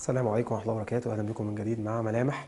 السلام عليكم ورحمة الله وبركاته أهلا بكم من جديد مع ملامح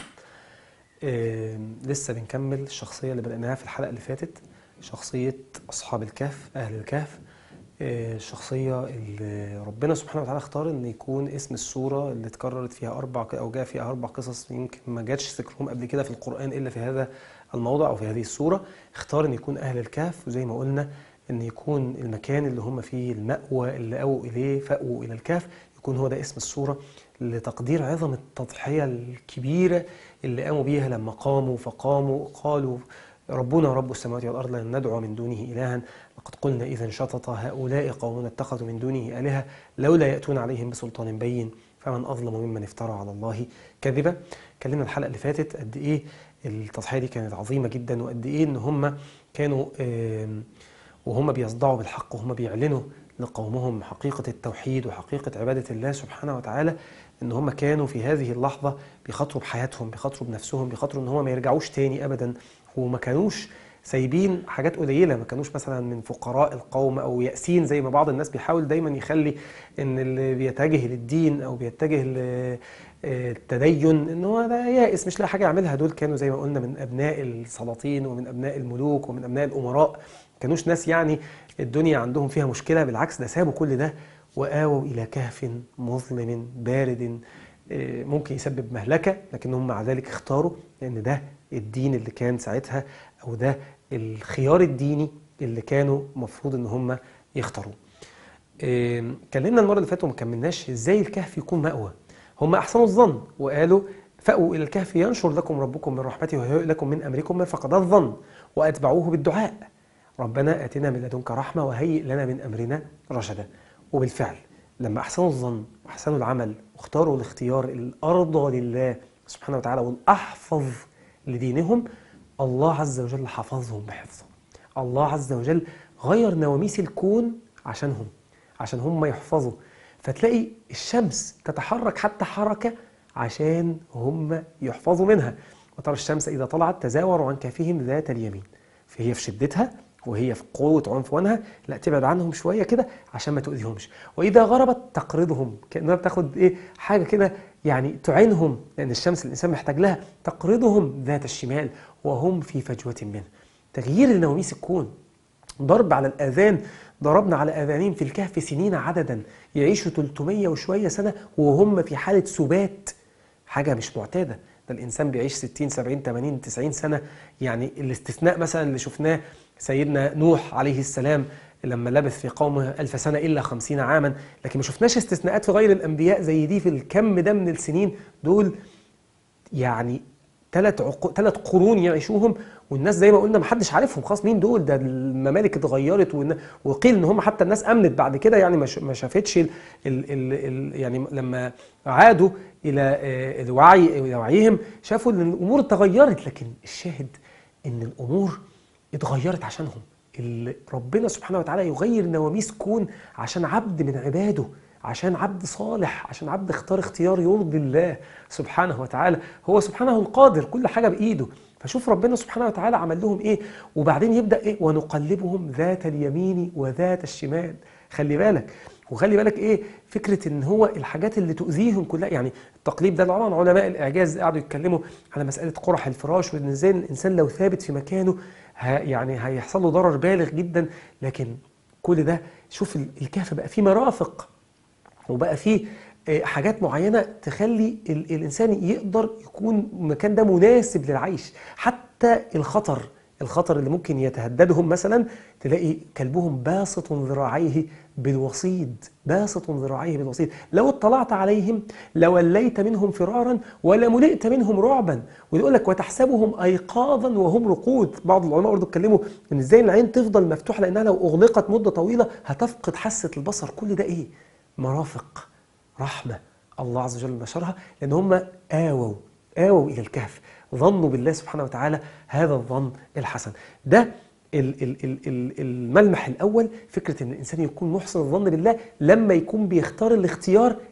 آه لسه بنكمل الشخصية اللي بدأناها في الحلقة اللي فاتت شخصية أصحاب الكهف أهل الكهف آه الشخصية اللي ربنا سبحانه وتعالى اختار إن يكون اسم السورة اللي اتكررت فيها أربع أو جاء فيها أربع قصص يمكن ما جاتش ذكرهم قبل كده في القرآن إلا في هذا الموضع أو في هذه السورة اختار إن يكون أهل الكهف وزي ما قلنا إن يكون المكان اللي هم فيه المأوى اللي أووا إليه فأووا إلى الكهف يكون هو ده اسم السورة لتقدير عظم التضحية الكبيرة اللي قاموا بيها لما قاموا فقاموا قالوا ربنا رب السماوات والأرض لن ندعو من دونه إلها لقد قلنا إذا شطط هؤلاء قومنا اتخذوا من دونه آلهة لولا يأتون عليهم بسلطان بين فمن أظلم ممن افترى على الله كذبا كلمنا الحلقة اللي فاتت قد إيه التضحية دي كانت عظيمة جدا وقد إيه إن هم كانوا وهم بيصدعوا بالحق وهم بيعلنوا لقومهم حقيقة التوحيد وحقيقة عبادة الله سبحانه وتعالى ان هم كانوا في هذه اللحظة بيخاطروا بحياتهم بيخاطروا بنفسهم بيخاطروا ان هم ما يرجعوش تاني ابدا وما كانوش سايبين حاجات قليلة ما كانوش مثلا من فقراء القوم او يأسين زي ما بعض الناس بيحاول دايما يخلي ان اللي بيتجه للدين او بيتجه للتدين ان هو ده يائس مش لاقي حاجة يعملها دول كانوا زي ما قلنا من ابناء السلاطين ومن ابناء الملوك ومن ابناء الامراء كانوش ناس يعني الدنيا عندهم فيها مشكلة بالعكس ده سابوا كل ده وآووا إلى كهف مظلم بارد ممكن يسبب مهلكة لكنهم مع ذلك اختاروا لأن ده الدين اللي كان ساعتها أو ده الخيار الديني اللي كانوا مفروض إن هم يختاروه اتكلمنا المرة اللي فاتت وما كملناش إزاي الكهف يكون مأوى هم أحسنوا الظن وقالوا فأووا إلى الكهف ينشر لكم ربكم من رحمته ويهيئ لكم من أمركم مرفقا الظن وأتبعوه بالدعاء ربنا آتنا من لدنك رحمة وهيئ لنا من أمرنا رشدا وبالفعل لما أحسنوا الظن وأحسنوا العمل واختاروا الاختيار الأرضى لله سبحانه وتعالى والأحفظ لدينهم الله عز وجل حفظهم بحفظه الله عز وجل غير نواميس الكون عشانهم عشان هم يحفظوا فتلاقي الشمس تتحرك حتى حركة عشان هم يحفظوا منها وترى الشمس إذا طلعت تزاور عن كافهم ذات اليمين فهي في شدتها وهي في قوة عنفوانها لا تبعد عنهم شوية كده عشان ما تؤذيهمش وإذا غربت تقرضهم كأنها بتاخد إيه حاجة كده يعني تعينهم لأن الشمس الإنسان محتاج لها تقرضهم ذات الشمال وهم في فجوة منه تغيير لنواميس الكون ضرب على الآذان ضربنا على آذانهم في الكهف سنين عددا يعيشوا 300 وشوية سنة وهم في حالة سبات حاجة مش معتادة ده الإنسان بيعيش 60 70 80 90 سنة يعني الاستثناء مثلا اللي شفناه سيدنا نوح عليه السلام لما لبث في قومه ألف سنة إلا خمسين عاما لكن ما شفناش استثناءات في غير الأنبياء زي دي في الكم ده من السنين دول يعني ثلاث عقو... ثلاث قرون يعيشوهم والناس زي ما قلنا ما حدش عارفهم خلاص مين دول ده الممالك اتغيرت وإن... وقيل ان هم حتى الناس امنت بعد كده يعني ما, ش... ما شافتش ال... ال... ال... ال... يعني لما عادوا الى الوعي الى وعيهم شافوا ان الامور اتغيرت لكن الشاهد ان الامور اتغيرت عشانهم اللي ربنا سبحانه وتعالى يغير نواميس كون عشان عبد من عباده عشان عبد صالح عشان عبد اختار اختيار يرضي الله سبحانه وتعالى هو سبحانه القادر كل حاجة بإيده فشوف ربنا سبحانه وتعالى عمل لهم ايه وبعدين يبدأ ايه ونقلبهم ذات اليمين وذات الشمال خلي بالك وخلي بالك ايه فكره ان هو الحاجات اللي تؤذيهم كلها يعني التقليب ده طبعا علماء الاعجاز قعدوا يتكلموا على مساله قرح الفراش وان ازاي الانسان لو ثابت في مكانه يعني هيحصل له ضرر بالغ جدا لكن كل ده شوف الكهف بقى فيه مرافق وبقى فيه حاجات معينة تخلي الإنسان يقدر يكون المكان ده مناسب للعيش حتى الخطر الخطر اللي ممكن يتهددهم مثلا تلاقي كلبهم باسط ذراعيه بالوصيد باسط ذراعيه بالوصيد لو اطلعت عليهم لوليت منهم فرارا ولملئت منهم رعبا ويقول لك وتحسبهم ايقاظا وهم رقود بعض العلماء برضه اتكلموا ان ازاي العين تفضل مفتوحه لانها لو اغلقت مده طويله هتفقد حاسه البصر كل ده ايه مرافق رحمه الله عز وجل نشرها لان هم آووا آووا الى الكهف ظنوا بالله سبحانه وتعالى هذا الظن الحسن ده ال- ال- ال- ال- الملمح الأول فكرة أن الإنسان يكون محسن الظن بالله لما يكون بيختار الاختيار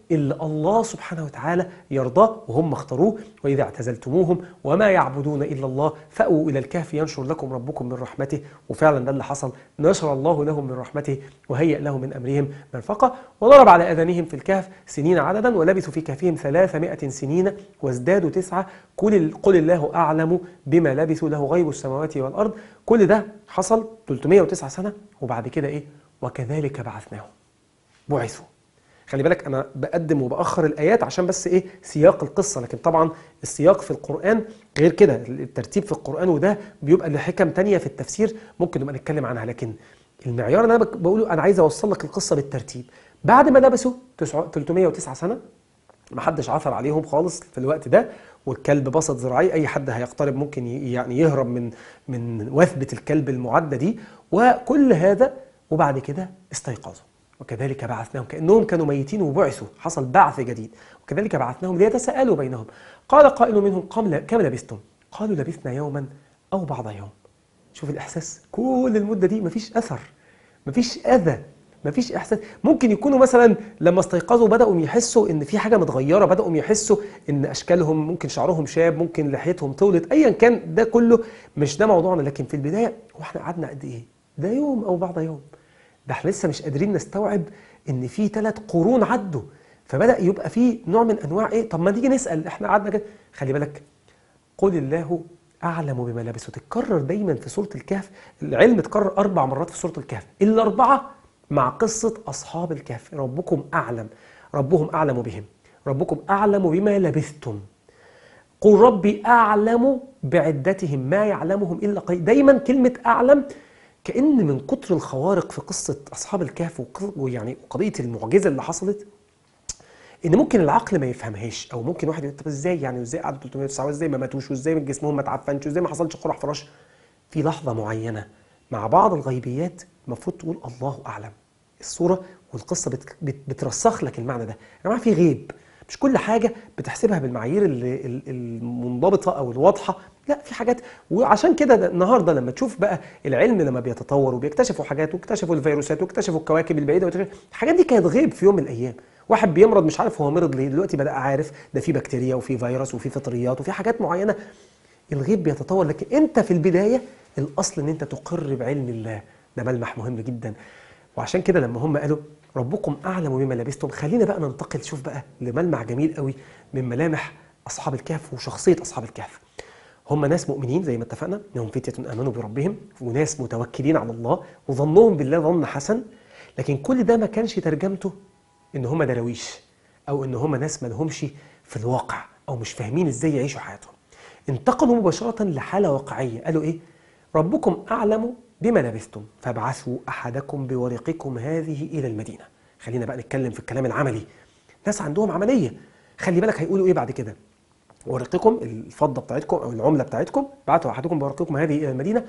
اللي الله سبحانه وتعالى يرضاه وهم اختاروه وإذا اعتزلتموهم وما يعبدون إلا الله فأووا إلى الكهف ينشر لكم ربكم من رحمته وفعلا ده اللي حصل نشر الله لهم من رحمته وهيأ لهم من أمرهم مرفقة وضرب على أذانهم في الكهف سنين عددا ولبثوا في كهفهم ثلاثمائة سنين وازدادوا تسعة قل, قل الله أعلم بما لبثوا له غيب السماوات والأرض كل ده حصل 309 سنة وبعد كده إيه وكذلك بعثناهم بعثوا خلي بالك انا بقدم وباخر الايات عشان بس ايه سياق القصه لكن طبعا السياق في القران غير كده الترتيب في القران وده بيبقى لحكم تانية في التفسير ممكن نبقى نتكلم عنها لكن المعيار اللي انا بقوله انا عايز اوصل لك القصه بالترتيب بعد ما لبسوا 309 سنه ما حدش عثر عليهم خالص في الوقت ده والكلب بسط ذراعيه اي حد هيقترب ممكن يعني يهرب من من وثبه الكلب المعده دي وكل هذا وبعد كده استيقظوا وكذلك بعثناهم كأنهم كانوا ميتين وبعثوا حصل بعث جديد وكذلك بعثناهم ليتساءلوا بينهم قال قائل منهم كم لبثتم قالوا لبثنا يوما أو بعض يوم شوف الإحساس كل المدة دي مفيش أثر مفيش أذى مفيش إحساس ممكن يكونوا مثلا لما استيقظوا بدأوا يحسوا إن في حاجة متغيرة بدأوا يحسوا إن أشكالهم ممكن شعرهم شاب ممكن لحيتهم طولت أيا كان ده كله مش ده موضوعنا لكن في البداية وإحنا قعدنا قد إيه ده يوم أو بعض يوم ده احنا لسه مش قادرين نستوعب ان في ثلاث قرون عدوا فبدا يبقى في نوع من انواع ايه طب ما نيجي نسال احنا قعدنا كده خلي بالك قل الله اعلم بما لبثوا تتكرر دايما في سوره الكهف العلم اتكرر اربع مرات في سوره الكهف الاربعه مع قصه اصحاب الكهف ربكم اعلم ربهم اعلم بهم ربكم اعلم بما لبثتم قل ربي اعلم بعدتهم ما يعلمهم الا قليل دايما كلمه اعلم كأن من كتر الخوارق في قصة أصحاب الكهف ويعني قضية المعجزة اللي حصلت إن ممكن العقل ما يفهمهاش أو ممكن واحد يقول طب إزاي يعني وإزاي قعدوا 309 وإزاي ما ماتوش وإزاي من جسمهم ما اتعفنش وإزاي ما حصلش قرح فراش في لحظة معينة مع بعض الغيبيات المفروض تقول الله أعلم الصورة والقصة بت بترسخ لك المعنى ده يا جماعة في غيب مش كل حاجة بتحسبها بالمعايير المنضبطة أو الواضحة لا في حاجات وعشان كده النهارده لما تشوف بقى العلم لما بيتطور وبيكتشفوا حاجات واكتشفوا الفيروسات واكتشفوا الكواكب البعيده الحاجات دي كانت غيب في يوم من الايام واحد بيمرض مش عارف هو مرض ليه دلوقتي بدا عارف ده في بكتيريا وفي فيروس وفي فطريات وفي حاجات معينه الغيب بيتطور لكن انت في البدايه الاصل ان انت تقر بعلم الله ده ملمح مهم جدا وعشان كده لما هم قالوا ربكم اعلم بما لبستم خلينا بقى ننتقل شوف بقى لملمح جميل قوي من ملامح اصحاب الكهف وشخصيه اصحاب الكهف هم ناس مؤمنين زي ما اتفقنا انهم فتية امنوا بربهم وناس متوكلين على الله وظنهم بالله ظن حسن لكن كل ده ما كانش ترجمته ان هم دراويش او ان هم ناس ما لهمش في الواقع او مش فاهمين ازاي يعيشوا حياتهم انتقلوا مباشرة لحالة واقعية قالوا ايه ربكم اعلم بما لبثتم فابعثوا احدكم بورقكم هذه الى المدينة خلينا بقى نتكلم في الكلام العملي ناس عندهم عملية خلي بالك هيقولوا ايه بعد كده ورقكم الفضة بتاعتكم أو العملة بتاعتكم بعتوا أحدكم بورقكم هذه إلى المدينة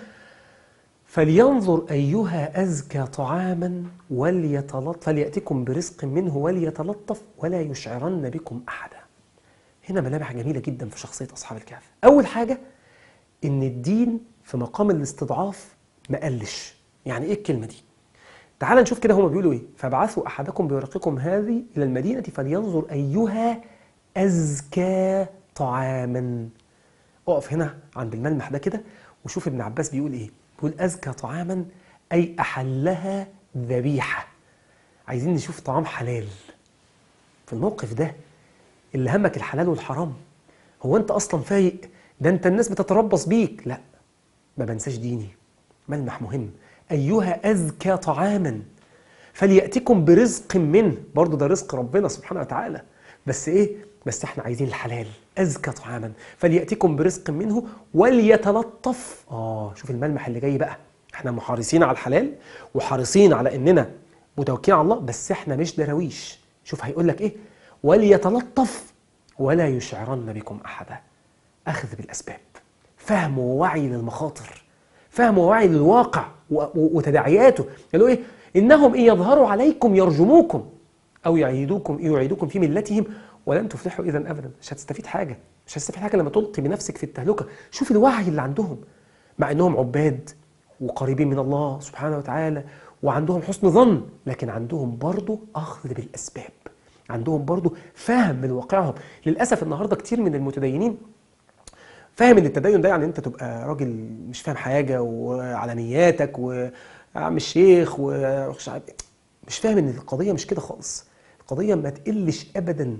فلينظر أيها أزكى طعاما وليتلطف فليأتكم برزق منه وليتلطف ولا يشعرن بكم أحدا هنا ملامح جميلة جدا في شخصية أصحاب الكهف أول حاجة إن الدين في مقام الاستضعاف ما قلش يعني إيه الكلمة دي تعال نشوف كده هما بيقولوا إيه فابعثوا أحدكم بورقكم هذه إلى المدينة فلينظر أيها أزكى طعاما اقف هنا عند الملمح ده كده وشوف ابن عباس بيقول ايه بيقول أزكى طعاما أي أحلها ذبيحة عايزين نشوف طعام حلال في الموقف ده اللي همك الحلال والحرام هو أنت أصلا فايق ده أنت الناس بتتربص بيك لا ما بنساش ديني ملمح مهم أيها أزكى طعاما فليأتكم برزق منه برضه ده رزق ربنا سبحانه وتعالى بس إيه بس احنا عايزين الحلال أزكى طعاما فليأتكم برزق منه وليتلطف آه شوف الملمح اللي جاي بقى احنا محرصين على الحلال وحريصين على اننا متوكلين على الله بس احنا مش دراويش شوف هيقول لك ايه وليتلطف ولا يشعرن بكم احدا اخذ بالاسباب فهم ووعي للمخاطر فهم ووعي للواقع وتداعياته قالوا ايه انهم ان يظهروا عليكم يرجموكم او يعيدوكم يعيدوكم في ملتهم ولن تفلحوا اذا ابدا مش هتستفيد حاجه مش هتستفيد حاجه لما تلقي بنفسك في التهلكه شوف الوعي اللي عندهم مع انهم عباد وقريبين من الله سبحانه وتعالى وعندهم حسن ظن لكن عندهم برضه اخذ بالاسباب عندهم برضو فهم من واقعهم للاسف النهارده كتير من المتدينين فاهم ان التدين ده يعني انت تبقى راجل مش فاهم حاجه وعلى نياتك وعم الشيخ ومش عارف مش فاهم ان القضيه مش كده خالص القضيه ما تقلش ابدا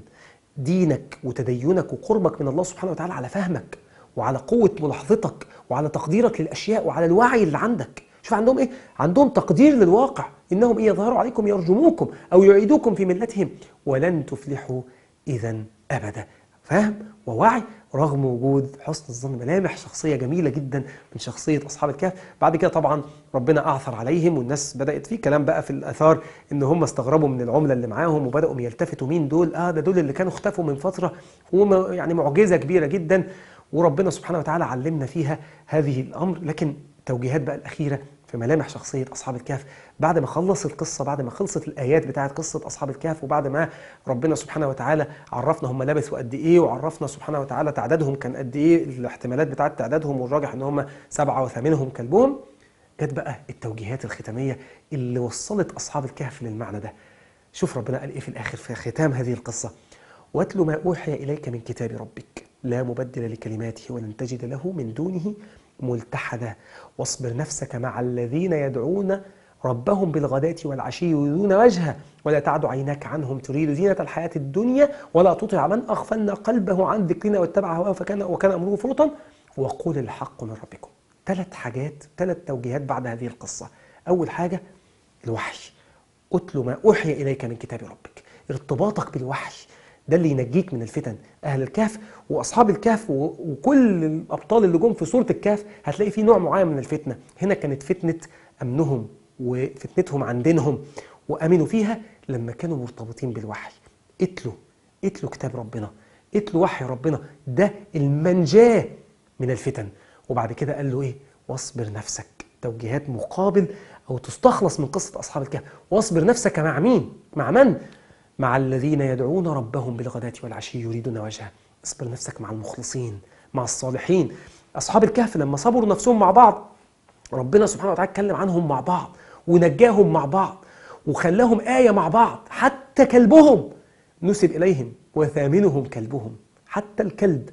دينك وتدينك وقربك من الله سبحانه وتعالى على فهمك وعلى قوه ملاحظتك وعلى تقديرك للاشياء وعلى الوعي اللي عندك شوف عندهم ايه عندهم تقدير للواقع انهم ايه يظهروا عليكم يرجموكم او يعيدوكم في ملتهم ولن تفلحوا اذا ابدا فهم ووعي رغم وجود حسن الظن ملامح شخصيه جميله جدا من شخصيه اصحاب الكهف بعد كده طبعا ربنا اعثر عليهم والناس بدات في كلام بقى في الاثار ان هم استغربوا من العمله اللي معاهم وبداوا يلتفتوا مين دول اه ده دول اللي كانوا اختفوا من فتره وهم يعني معجزه كبيره جدا وربنا سبحانه وتعالى علمنا فيها هذه الامر لكن التوجيهات بقى الاخيره في ملامح شخصية أصحاب الكهف بعد ما خلص القصة بعد ما خلصت الآيات بتاعت قصة أصحاب الكهف وبعد ما ربنا سبحانه وتعالى عرفنا هم لبثوا قد إيه وعرفنا سبحانه وتعالى تعدادهم كان قد إيه الاحتمالات بتاعت تعدادهم والراجح إن هم سبعة وثامنهم كلبهم جت بقى التوجيهات الختامية اللي وصلت أصحاب الكهف للمعنى ده شوف ربنا قال إيه في الآخر في ختام هذه القصة واتل ما أوحي إليك من كتاب ربك لا مبدل لكلماته ولن تجد له من دونه ملتحدا واصبر نفسك مع الذين يدعون ربهم بالغداة والعشي يريدون وجهه ولا تعد عيناك عنهم تريد زينة الحياة الدنيا ولا تطع من أغفلنا قلبه عن ذكرنا واتبع هواه فكان وكان أمره فرطا وقول الحق من ربكم ثلاث حاجات ثلاث توجيهات بعد هذه القصة أول حاجة الوحي أتل ما أوحي إليك من كتاب ربك ارتباطك بالوحي ده اللي ينجيك من الفتن اهل الكهف واصحاب الكهف و- وكل الابطال اللي جم في سوره الكهف هتلاقي في نوع معين من الفتنه هنا كانت فتنه امنهم وفتنتهم عن دينهم وامنوا فيها لما كانوا مرتبطين بالوحي اتلوا اتلوا كتاب ربنا اتلوا وحي ربنا ده المنجاه من الفتن وبعد كده قال له ايه واصبر نفسك توجيهات مقابل او تستخلص من قصه اصحاب الكهف واصبر نفسك مع مين مع من مع الذين يدعون ربهم بالغداة والعشي يريدون وجهه اصبر نفسك مع المخلصين مع الصالحين أصحاب الكهف لما صبروا نفسهم مع بعض ربنا سبحانه وتعالى اتكلم عنهم مع بعض ونجاهم مع بعض وخلاهم آية مع بعض حتى كلبهم نسب إليهم وثامنهم كلبهم حتى الكلب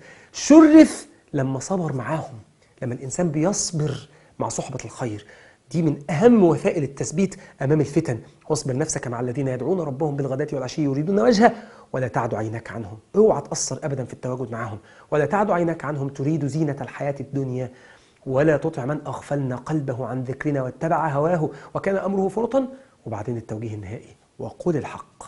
شرف لما صبر معاهم لما الإنسان بيصبر مع صحبة الخير دي من أهم وسائل التثبيت أمام الفتن واصبر نفسك مع الذين يدعون ربهم بالغداة والعشي يريدون وجهه ولا تعد عيناك عنهم اوعى تأثر أبدا في التواجد معهم ولا تعد عيناك عنهم تريد زينة الحياة الدنيا ولا تطع من أغفلنا قلبه عن ذكرنا واتبع هواه وكان أمره فرطا وبعدين التوجيه النهائي وقل الحق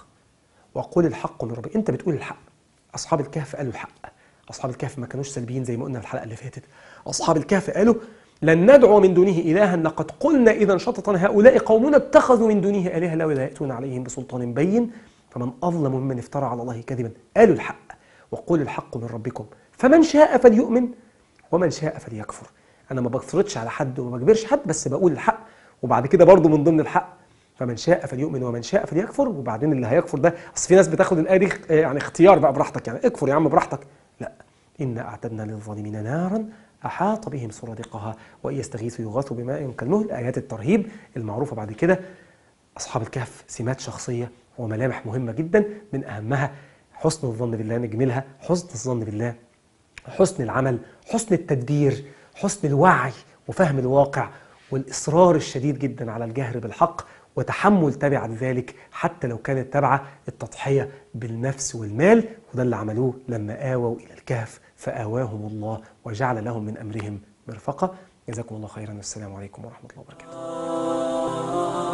وقل الحق من ربك انت بتقول الحق اصحاب الكهف قالوا الحق اصحاب الكهف ما كانوش سلبيين زي ما قلنا في الحلقه اللي فاتت اصحاب الكهف قالوا لن ندعو من دونه الها لقد قلنا اذا شططا هؤلاء قومنا اتخذوا من دونه الهه لولا ياتون عليهم بسلطان بين فمن اظلم ممن افترى على الله كذبا قالوا الحق وقل الحق من ربكم فمن شاء فليؤمن ومن شاء فليكفر انا ما بفرضش على حد وما بجبرش حد بس بقول الحق وبعد كده برضو من ضمن الحق فمن شاء فليؤمن ومن شاء فليكفر وبعدين اللي هيكفر ده اصل في ناس بتاخد الايه دي يعني اختيار بقى براحتك يعني اكفر يا عم براحتك لا انا اعتدنا للظالمين نارا احاط بهم سرادقها وان يستغيثوا يغاثوا بماء كالمهل ايات الترهيب المعروفه بعد كده اصحاب الكهف سمات شخصيه وملامح مهمه جدا من اهمها حسن الظن بالله نجملها حسن الظن بالله حسن العمل حسن التدبير حسن الوعي وفهم الواقع والإصرار الشديد جدا على الجهر بالحق وتحمل تبع ذلك حتى لو كانت تبع التضحية بالنفس والمال وده اللي عملوه لما آووا إلى الكهف فآواهم الله وجعل لهم من أمرهم مرفقة جزاكم الله خيرا والسلام عليكم ورحمة الله وبركاته